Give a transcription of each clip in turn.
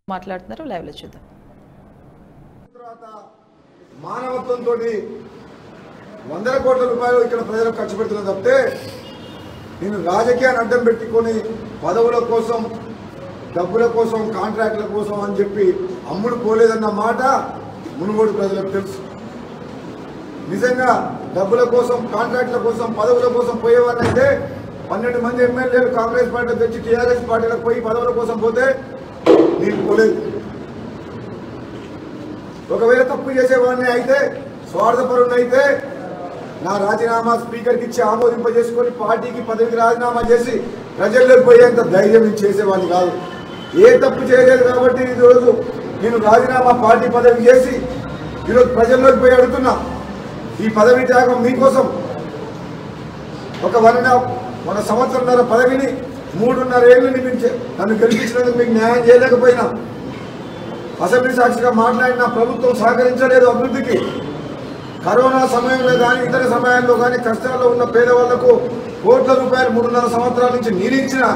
మాట్లాడుతున్నారు లైవ్లో చూద్దాం తర్వాత మానవత్వంతో వందల కోట్ల రూపాయలు ఇక్కడ ప్రజలకు ఖర్చు పెడుతున్నా తప్పితే నేను రాజకీయాన్ని అడ్డం పెట్టుకొని పదవుల కోసం డబ్బుల కోసం కాంట్రాక్టుల కోసం అని చెప్పి అమ్ముడు పోలేదన్న మాట మునుగోడు ప్రజలకు తెలుసు నిజంగా డబ్బుల కోసం కాంట్రాక్టుల కోసం పదవుల కోసం పోయేవాళ్ళైతే పన్నెండు మంది ఎమ్మెల్యేలు కాంగ్రెస్ పార్టీ తెచ్చి టీఆర్ఎస్ పార్టీలకు పోయి పదవుల కోసం పోతే నేను పోలేదు ఒకవేళ తప్పు చేసేవాడిని అయితే స్వార్థపరుణ్ణి అయితే నా రాజీనామా స్పీకర్కి ఇచ్చి ఆమోదింపజేసుకొని పార్టీకి పదవికి రాజీనామా చేసి ప్రజల్లోకి పోయేంత ధైర్యం నేను చేసేవాడిని కాదు ఏ తప్పు చేయలేదు కాబట్టి ఈరోజు నేను రాజీనామా పార్టీ పదవి చేసి ఈరోజు ప్రజల్లోకి పోయి అడుగుతున్నా ఈ పదవి త్యాగం మీకోసం ఒక వన్ అండ్ హాఫ్ మన సంవత్సరంన్నర పదవిని మూడున్నర ఏళ్ళు నిమించే నన్ను గెలిపించినందుకు మీకు న్యాయం చేయలేకపోయినా అసెంబ్లీ సాక్షిగా మాట్లాడిన ప్రభుత్వం సహకరించలేదు అభివృద్ధికి కరోనా సమయంలో కానీ ఇతర సమయాల్లో కానీ కష్టాల్లో ఉన్న పేదవాళ్లకు కోట్ల రూపాయలు మూడున్నర సంవత్సరాల నుంచి నిరీక్షణ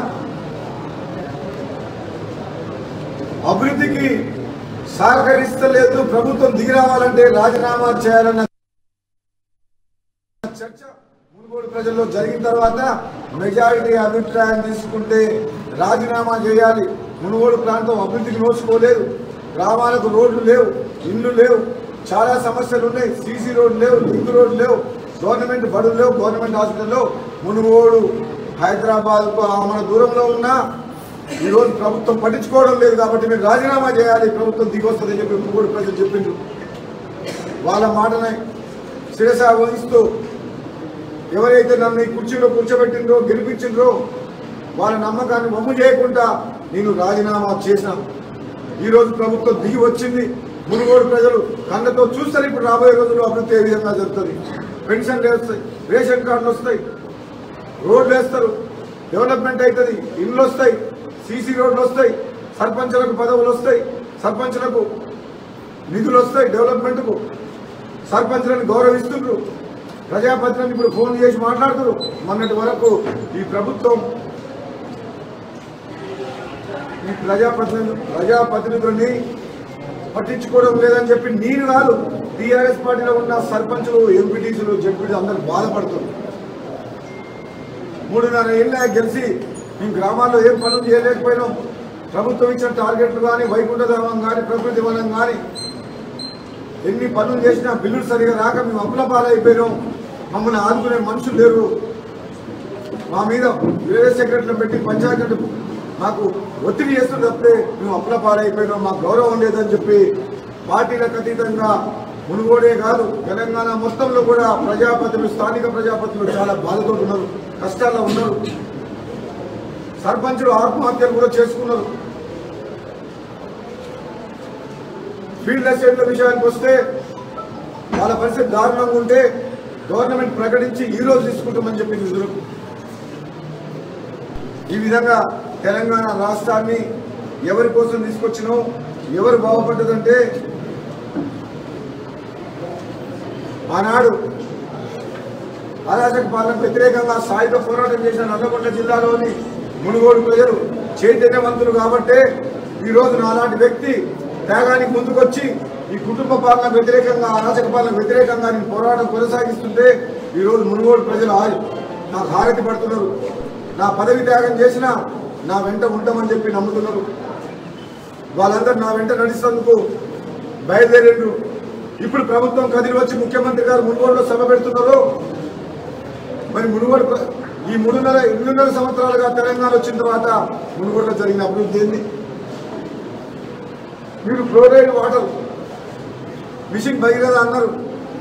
అభివృద్ధికి సహకరిస్తలేదు ప్రభుత్వం దిగి రావాలంటే రాజీనామా చేయాలన్న చర్చ మునుగోడు ప్రజల్లో జరిగిన తర్వాత మెజారిటీ అభిప్రాయం తీసుకుంటే రాజీనామా చేయాలి మునుగోడు ప్రాంతం అభివృద్ధికి నోచుకోలేదు గ్రామాలకు రోడ్లు లేవు ఇండ్లు లేవు చాలా సమస్యలు ఉన్నాయి సీసీ రోడ్లు లేవు లింక్ రోడ్లు లేవు గవర్నమెంట్ బడులు లేవు గవర్నమెంట్ హాస్పిటల్లో మునుగోడు హైదరాబాద్ మన దూరంలో ఉన్నా ఈరోజు ప్రభుత్వం పట్టించుకోవడం లేదు కాబట్టి మీరు రాజీనామా చేయాలి ప్రభుత్వం దిగొస్తుందని చెప్పి మునుగోడు ప్రజలు చెప్పిండ్రు వాళ్ళ మాటనే శిరస వహిస్తూ ఎవరైతే నన్ను ఈ కుర్చీలో కూర్చోబెట్టిండ్రో గెలిపించిండ్రో వాళ్ళ నమ్మకాన్ని వమ్ము చేయకుండా నేను రాజీనామా చేసిన ఈరోజు ప్రభుత్వం దిగి వచ్చింది మునుగోడు ప్రజలు కళ్ళతో చూస్తారు ఇప్పుడు రాబోయే రోజుల్లో అభివృద్ధి ఏ విధంగా జరుగుతుంది పెన్షన్లు వస్తాయి రేషన్ కార్డులు వస్తాయి రోడ్లు వేస్తారు డెవలప్మెంట్ అవుతుంది ఇండ్లు వస్తాయి సీసీ రోడ్లు వస్తాయి సర్పంచులకు పదవులు వస్తాయి సర్పంచులకు నిధులు వస్తాయి డెవలప్మెంట్కు సర్పంచులను గౌరవిస్తుండ్రు ప్రజాపతిని ఇప్పుడు ఫోన్ చేసి మాట్లాడుతున్నారు మొన్నటి వరకు ఈ ప్రభుత్వం ఈ ప్రజాప్రతినిధులు ప్రజాప్రతినిధులని పట్టించుకోవడం లేదని చెప్పి నేను కాదు టీఆర్ఎస్ పార్టీలో ఉన్న సర్పంచులు ఎంపీటీసీలు జడ్పీటీ అందరూ బాధపడుతున్నారు మూడున్నర ఏళ్ళ గెలిచి మేము గ్రామాల్లో ఏం పనులు చేయలేకపోయినాం ప్రభుత్వం ఇచ్చిన టార్గెట్లు కానీ వైకుంఠధామం కానీ ప్రకృతి వనం కానీ ఎన్ని పనులు చేసినా బిల్లులు సరిగా రాక మేము అప్పుల పాలైపోయినాం మమ్మల్ని ఆదుకునే మనుషులు లేరు మా మీద వేరే సెక్రటరీలు పెట్టి పంచాయతీ మాకు ఒత్తిడి చేస్తుంది తప్పితే మేము అప్పుల పాలైపోయినాం మాకు గౌరవం లేదని చెప్పి పార్టీలకు అతీతంగా మునుగోడే కాదు తెలంగాణ మొత్తంలో కూడా ప్రజాపతులు స్థానిక ప్రజాపతులు చాలా బాధతో ఉన్నారు కష్టాల్లో ఉన్నారు సర్పంచులు ఆత్మహత్యలు కూడా చేసుకున్నారు ఫీల్డ్ అసెంట్ల విషయానికి వస్తే వాళ్ళ పరిస్థితి దారుణంగా ఉంటే గవర్నమెంట్ ప్రకటించి ఈ రోజు తీసుకుంటామని చెప్పింది నిధులు ఈ విధంగా తెలంగాణ రాష్ట్రాన్ని ఎవరి కోసం తీసుకొచ్చినో ఎవరు బాగుపడ్డదంటే ఆనాడు అరాచక పాలనకు వ్యతిరేకంగా సాయుధ పోరాటం చేసిన నల్లగొండ జిల్లాలోని మునుగోడు ప్రజలు చైతన్యవంతులు కాబట్టే ఈ రోజు నాలాంటి వ్యక్తి త్యాగానికి ముందుకొచ్చి ఈ కుటుంబ పాలన వ్యతిరేకంగా అరాచక పాలన వ్యతిరేకంగా నేను పోరాటం కొనసాగిస్తుంటే ఈ రోజు మునుగోడు ప్రజలు ఆ- నాకు హారతి పడుతున్నారు నా పదవి త్యాగం చేసినా నా వెంట ఉంటామని చెప్పి నమ్ముతున్నారు వాళ్ళందరూ నా వెంట నడుస్తున్నందుకు బయలుదేరిండ్రు ఇప్పుడు ప్రభుత్వం కదిలి వచ్చి ముఖ్యమంత్రి గారు మునుగోడులో సభ పెడుతున్నారు మరి మునుగోడు ప్ర- ఈ మూడున్నర ఎనిమిదిన్నర సంవత్సరాలుగా తెలంగాణ వచ్చిన తర్వాత మునుగోడులో జరిగిన అభివృద్ధి ఏంది మీరు ఫ్లోరైడ్ వాటర్ మిషన్ భగీరథ అన్నారు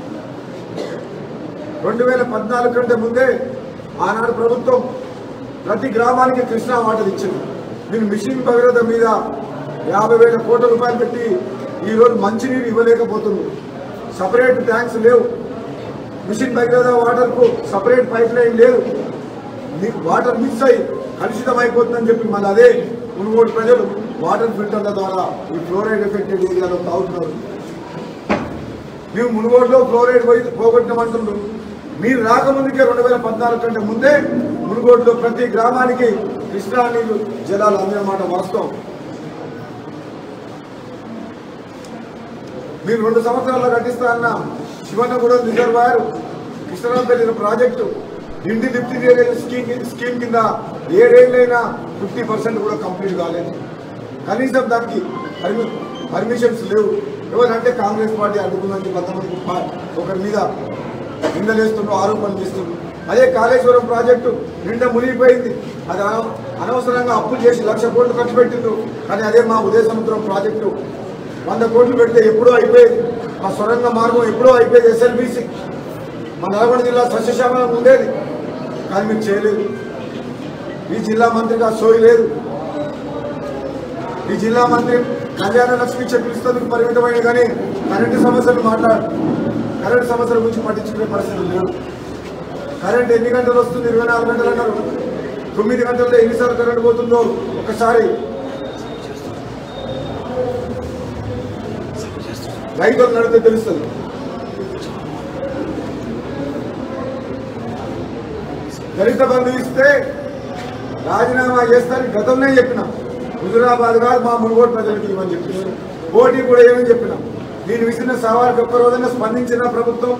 రెండు వేల పద్నాలుగు కంటే ముందే ఆనాడు ప్రభుత్వం ప్రతి గ్రామానికి కృష్ణా వాటర్ ఇచ్చింది మీరు మిషన్ భగీరథ మీద యాభై వేల కోట్ల రూపాయలు పెట్టి ఈరోజు మంచినీరు ఇవ్వలేకపోతుంది సపరేట్ ట్యాంక్స్ లేవు మిషన్ భగీరథ వాటర్కు సపరేట్ పైప్ లైన్ లేదు మీకు వాటర్ మిక్స్ అయ్యి కలుషితం అయిపోతుందని చెప్పి మళ్ళీ అదే మునుగోడు ప్రజలు వాటర్ ఫిల్టర్ల ద్వారా ఈ ఫ్లోరైడ్ ఎఫెక్టెడ్ ఏరియాలో తాగుతున్నారు మేము మునుగోడులో ఫ్లోరైడ్ పోయి పోగొట్టినామంటున్నారు మీరు రాకముందుకే రెండు వేల పద్నాలుగు కంటే ముందే మునుగోడులో ప్రతి గ్రామానికి కృష్ణా నీళ్లు జలాలు అందిన మాట వాస్తవం మీరు రెండు సంవత్సరాల్లో కట్టిస్తా అన్న శివన్నగూడెం రిజర్వాయర్ కృష్ణరాంపల్లి ప్రాజెక్టు ఇంటి లిఫ్ట్ ఇరిగేషన్ స్కీమ్ స్కీమ్ కింద ఏడేళ్ళైనా ఫిఫ్టీ పర్సెంట్ కూడా కంప్లీట్ కాలేదు కనీసం దానికి పర్మి- పర్మిషన్స్ లేవు ఎవరంటే కాంగ్రెస్ పార్టీ అడ్డుకుందని కొంతమంది పా- ఒకరి మీద నిందలేస్తున్నారు ఆరోపణలు చేస్తున్నారు అదే కాళేశ్వరం ప్రాజెక్టు నిండా మునిగిపోయింది అది అన- అనవసరంగా అప్పులు చేసి లక్ష కోట్లు ఖర్చు పెట్టిండ్రు కానీ అదే మా ఉదయ సముద్రం ప్రాజెక్టు వంద కోట్లు పెడితే ఎప్పుడో అయిపోయేది మా సొరంగ మార్గం ఎప్పుడో అయిపోయేది ఎస్ఎల్బీసీ మా నల్గొండ జిల్లా సస్యశ్యామలం ఉండేది కానీ మీరు చేయలేదు ఈ జిల్లా మంత్రిగా సోయి లేదు ఈ జిల్లా మంత్రి కళ్యాణ లక్ష్మి చెప్పిస్తేందుకు పరిమితమైన కానీ కరెంటు సమస్యలు మాట్లాడు కరెంటు సమస్యల గురించి పట్టించుకునే పరిస్థితులు లేవు కరెంట్ ఎన్ని గంటలు వస్తుంది ఇరవై నాలుగు గంటలు అన్నారు తొమ్మిది గంటల్లో ఎన్నిసార్లు కరెంట్ పోతుందో ఒకసారి రైతులు నడితే తెలుస్తుంది దళిత బంధు ఇస్తే రాజీనామా చేస్తారని గతంలో చెప్పినాం హుజురాబాద్ కాదు మా మునుగోడు ప్రజలకు ఇవ్వని చెప్పి పోటీ కూడా ఏమని చెప్పినాం నేను విసిన సవాళ్ళకి ఒక్క రోజైనా స్పందించిన ప్రభుత్వం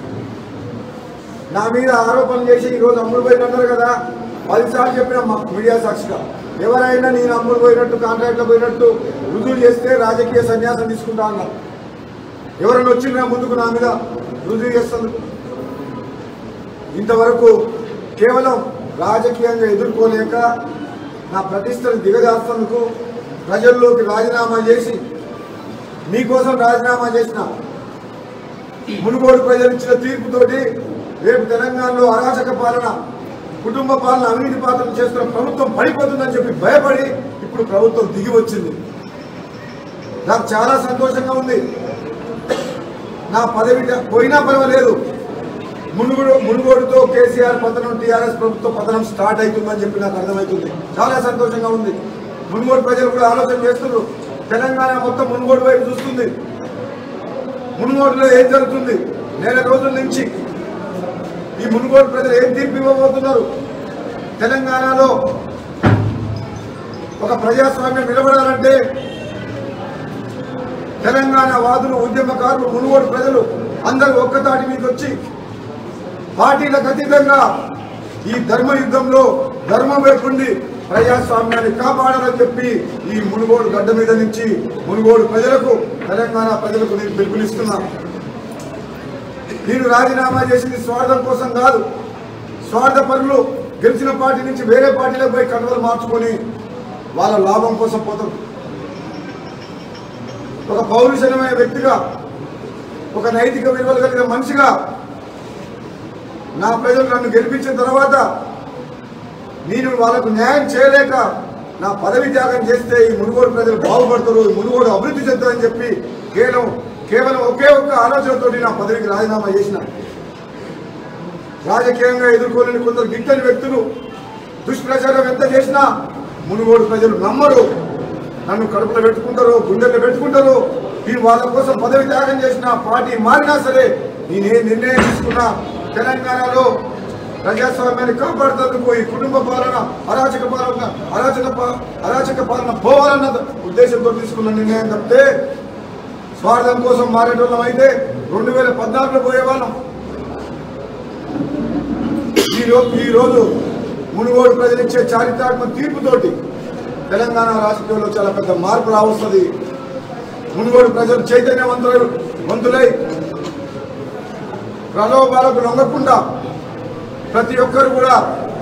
నా మీద ఆరోపణలు చేసి ఈ రోజు అమ్ముడు పోయినన్నారు కదా పదిసార్లు చెప్పిన మా మీడియా సాక్షిగా ఎవరైనా నేను అమ్ముడు పోయినట్టు కాంట్రాక్ట్లో పోయినట్టు రుజువు చేస్తే రాజకీయ సన్యాసం తీసుకుంటా అన్నారు ఎవరైనా వచ్చినా ముందుకు నా మీద రుజువు చేస్తుంది ఇంతవరకు కేవలం రాజకీయంగా ఎదుర్కోలేక నా ప్రతిష్టను దిగజార్చేందుకు ప్రజల్లోకి రాజీనామా చేసి మీకోసం రాజీనామా చేసిన మునుగోడు ప్రజలు ఇచ్చిన తీర్పుతోటి రేపు తెలంగాణలో అరాచక పాలన కుటుంబ పాలన అవినీతి పాలన చేస్తున్న ప్రభుత్వం పడిపోతుందని చెప్పి భయపడి ఇప్పుడు ప్రభుత్వం దిగి వచ్చింది నాకు చాలా సంతోషంగా ఉంది నా పదవి పోయినా పర్వాలేదు మునుగోడు మునుగోడుతో కేసీఆర్ పతనం టీఆర్ఎస్ ప్రభుత్వ పతనం స్టార్ట్ అవుతుందని చెప్పి నాకు అర్థమవుతుంది చాలా సంతోషంగా ఉంది మునుగోడు ప్రజలు కూడా ఆలోచన చేస్తున్నారు తెలంగాణ మొత్తం మునుగోడు వైపు చూస్తుంది మునుగోడులో ఏం జరుగుతుంది నెల రోజుల నుంచి ఈ మునుగోడు ప్రజలు ఏం తీర్పు ఇవ్వబోతున్నారు తెలంగాణలో ఒక ప్రజాస్వామ్యం నిలబడాలంటే తెలంగాణ వాదులు ఉద్యమకారులు మునుగోడు ప్రజలు అందరూ ఒక్కతాటి మీకు వచ్చి పార్టీలకు అతీతంగా ఈ ధర్మ యుద్ధంలో ధర్మం వైపుండి ప్రజాస్వామ్యాన్ని కాపాడాలని చెప్పి ఈ మునుగోడు గడ్డ మీద నుంచి మునుగోడు ప్రజలకు తెలంగాణ ప్రజలకు నేను పిలుపునిస్తున్నా నేను రాజీనామా చేసింది స్వార్థం కోసం కాదు స్వార్థ పనులు గెలిచిన పార్టీ నుంచి వేరే పార్టీలకు పోయి కండవలు మార్చుకొని వాళ్ళ లాభం కోసం పోతారు ఒక పౌరుషమైన వ్యక్తిగా ఒక నైతిక విలువలు కలిగిన మనిషిగా నా ప్రజలు నన్ను గెలిపించిన తర్వాత నేను వాళ్ళకు న్యాయం చేయలేక నా పదవి త్యాగం చేస్తే ఈ మునుగోడు ప్రజలు బాగుపడతారు ఈ మునుగోడు అభివృద్ధి చెందుతారని చెప్పి కేవలం కేవలం ఒకే ఒక్క ఆలోచనతోటి నా పదవికి రాజీనామా చేసిన రాజకీయంగా ఎదుర్కోలేని కొందరు గిట్టని వ్యక్తులు దుష్ప్రచారం ఎంత చేసినా మునుగోడు ప్రజలు నమ్మరు నన్ను కడుపులో పెట్టుకుంటారు గుండెల్లో పెట్టుకుంటారు నేను వాళ్ళ కోసం పదవి త్యాగం చేసిన పార్టీ మారినా సరే నేను ఏ నిర్ణయం తీసుకున్నా తెలంగాణలో ప్రజాస్వామ్యాన్ని కాపాడుతందుకు ఈ కుటుంబ పాలన అరాచక పాలన అరాచక పా- అరాచక పాలన పోవాలన్న ఉద్దేశంతో తీసుకున్న నిర్ణయం తప్పితే స్వార్థం కోసం మారేటోళ్ళం అయితే రెండు వేల పద్నాలుగులో పోయేవాళ్ళం ఈ రోజు ఈ రోజు మునుగోడు ప్రజలిచ్చే చారిత్రాత్మక తీర్పుతోటి తెలంగాణ రాష్ట్రంలో చాలా పెద్ద మార్పు రావస్తుంది మునుగోడు ప్రజలు చైతన్యవంతులు వంతులై ప్రలోభాలకు లొంగకుండా ప్రతి ఒక్కరు కూడా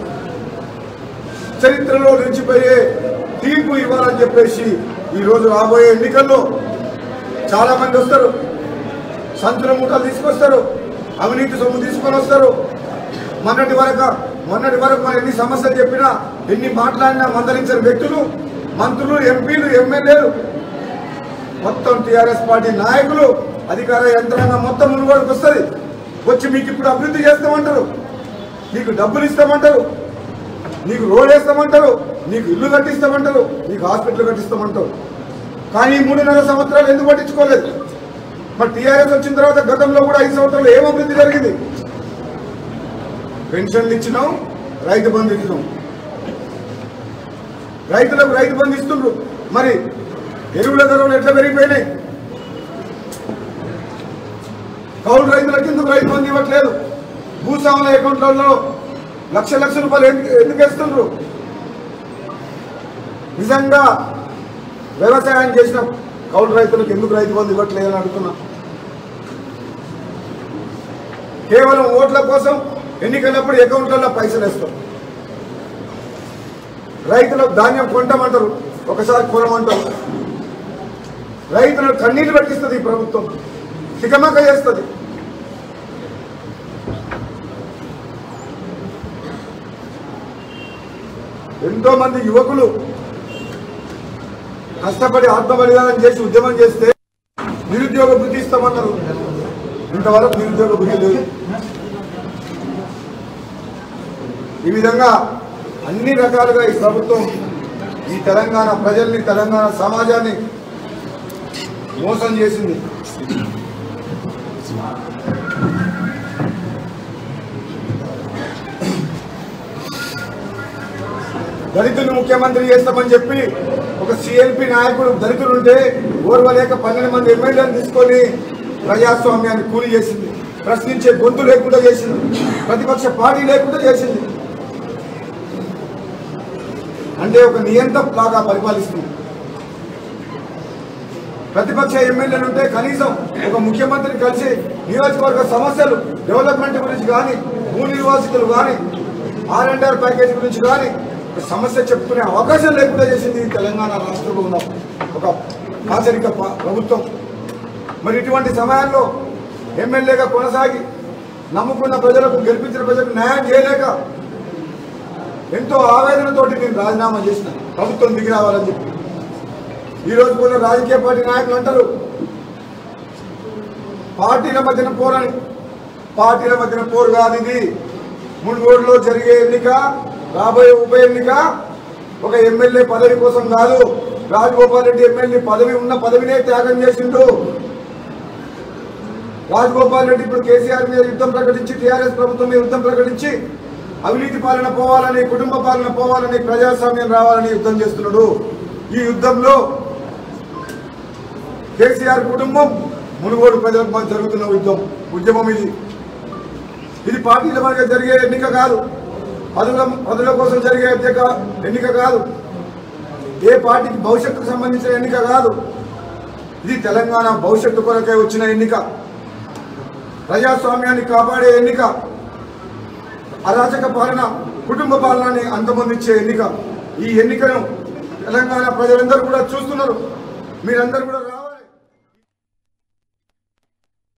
చరిత్రలో నిలిచిపోయే తీర్పు ఇవ్వాలని చెప్పేసి ఈ రోజు రాబోయే ఎన్నికల్లో చాలా మంది వస్తారు సంచుల మూటలు తీసుకొస్తారు అవినీతి సొమ్ము తీసుకొని వస్తారు మొన్నటి వరకు మొన్నటి వరకు మనం ఎన్ని సమస్యలు చెప్పినా ఎన్ని మాట్లాడినా మందలించిన వ్యక్తులు మంత్రులు ఎంపీలు ఎమ్మెల్యేలు మొత్తం టీఆర్ఎస్ పార్టీ నాయకులు అధికార యంత్రాంగం మొత్తం మునుగోడుకు వస్తుంది వచ్చి మీకు ఇప్పుడు అభివృద్ధి చేస్తామంటారు నీకు డబ్బులు ఇస్తామంటారు నీకు రోడ్ వేస్తామంటారు నీకు ఇల్లు కట్టిస్తామంటారు నీకు హాస్పిటల్ కట్టిస్తామంటారు కానీ ఈ మూడున్నర సంవత్సరాలు ఎందుకు పట్టించుకోలేదు మరి టీఆర్ఎస్ వచ్చిన తర్వాత గతంలో కూడా ఐదు సంవత్సరాలు ఏం అభివృద్ధి జరిగింది పెన్షన్లు ఇచ్చినాం రైతు బంధు ఇచ్చినాం రైతులకు రైతు బంధు ఇస్తుండ్రు మరి ఎరువుల ధరలు ఎట్లా పెరిగిపోయినాయి కౌలు రైతులకు ఎందుకు రైతు బంధు ఇవ్వట్లేదు భూస్వాముల అకౌంట్లలో లక్ష లక్ష రూపాయలు ఎందుకు ఎందుకు వేస్తుండ్రు నిజంగా వ్యవసాయం చేసిన కౌలు రైతులకు ఎందుకు రైతు బంధు ఇవ్వట్లేదని అడుగుతున్నా కేవలం ఓట్ల కోసం ఎన్నికలప్పుడు అకౌంట్లలో పైసలు వేస్తాం రైతులకు ధాన్యం కొంటామంటారు ఒకసారి కొనమంటారు రైతులకు కన్నీళ్లు పెట్టిస్తుంది ఈ ప్రభుత్వం తికమక చేస్తుంది ఎంతో మంది యువకులు కష్టపడి ఆత్మబలిదానం చేసి ఉద్యమం చేస్తే నిరుద్యోగ వృత్తి ఇస్తామన్నారు ఇంతవరకు నిరుద్యోగ వృత్తి లేదు ఈ విధంగా అన్ని రకాలుగా ఈ ప్రభుత్వం ఈ తెలంగాణ ప్రజల్ని తెలంగాణ సమాజాన్ని మోసం చేసింది దళితులు ముఖ్యమంత్రి చేస్తామని చెప్పి ఒక సిఎల్పి నాయకుడు దళితులు ఉంటే ఓర్వలేక పన్నెండు మంది ఎమ్మెల్యేలను తీసుకొని ప్రజాస్వామ్యాన్ని కూలి చేసింది ప్రశ్నించే గొంతు లేకుండా చేసింది ప్రతిపక్ష పార్టీ లేకుండా చేసింది అంటే ఒక నియంత్రం లాగా పరిపాలిస్తుంది ప్రతిపక్ష ఎమ్మెల్యేలు ఉంటే కనీసం ఒక ముఖ్యమంత్రిని కలిసి నియోజకవర్గ సమస్యలు డెవలప్మెంట్ గురించి కానీ భూ నిర్వాసితులు కానీ ఆర్ అండ్ ఆర్ ప్యాకేజ్ గురించి కానీ ఒక సమస్య చెప్పుకునే అవకాశం లేకుండా చేసింది ఈ తెలంగాణ రాష్ట్రంలో ఉన్న ఒక ఆచరిక ప- ప్రభుత్వం మరి ఇటువంటి సమయాల్లో ఎమ్మెల్యేగా కొనసాగి నమ్ముకున్న ప్రజలకు గెలిపించిన ప్రజలకు న్యాయం చేయలేక ఎంతో ఆవేదనతోటి నేను రాజీనామా చేసిన ప్రభుత్వం దిగి రావాలని చెప్పి ఈ రోజు కొన్ని రాజకీయ పార్టీ నాయకులు అంటారు పార్టీల మధ్యన పోరని పార్టీల మధ్యన పోరు కాదు ఇది మునుగోడులో జరిగే ఎన్నిక రాబోయే ఉప ఎన్నిక ఒక ఎమ్మెల్యే పదవి కోసం కాదు రాజగోపాల్ రెడ్డి ఎమ్మెల్యే పదవి ఉన్న పదవినే త్యాగం చేసిండు రాజగోపాల్ రెడ్డి ఇప్పుడు కేసీఆర్ మీద యుద్ధం ప్రకటించి టీఆర్ఎస్ ప్రభుత్వం మీద యుద్ధం ప్రకటించి అవినీతి పాలన పోవాలని కుటుంబ పాలన పోవాలని ప్రజాస్వామ్యం రావాలని యుద్ధం చేస్తున్నాడు ఈ యుద్ధంలో కేసీఆర్ కుటుంబం మునుగోడు ప్రజలకు మధ్య జరుగుతున్న యుద్ధం ఉద్యమం ఇది ఇది పార్టీల మధ్య జరిగే ఎన్నిక కాదు పదవుల పదవుల కోసం జరిగే ఎన్నిక ఎన్నిక కాదు ఏ పార్టీకి భవిష్యత్తుకు సంబంధించిన ఎన్నిక కాదు ఇది తెలంగాణ భవిష్యత్తు కొరకే వచ్చిన ఎన్నిక ప్రజాస్వామ్యాన్ని కాపాడే ఎన్నిక అరాచక పాలన కుటుంబ పాలనని అంతమొందించే ఎన్నిక ఈ ఎన్నికను తెలంగాణ ప్రజలందరూ కూడా చూస్తున్నారు మీరందరూ కూడా రావాలి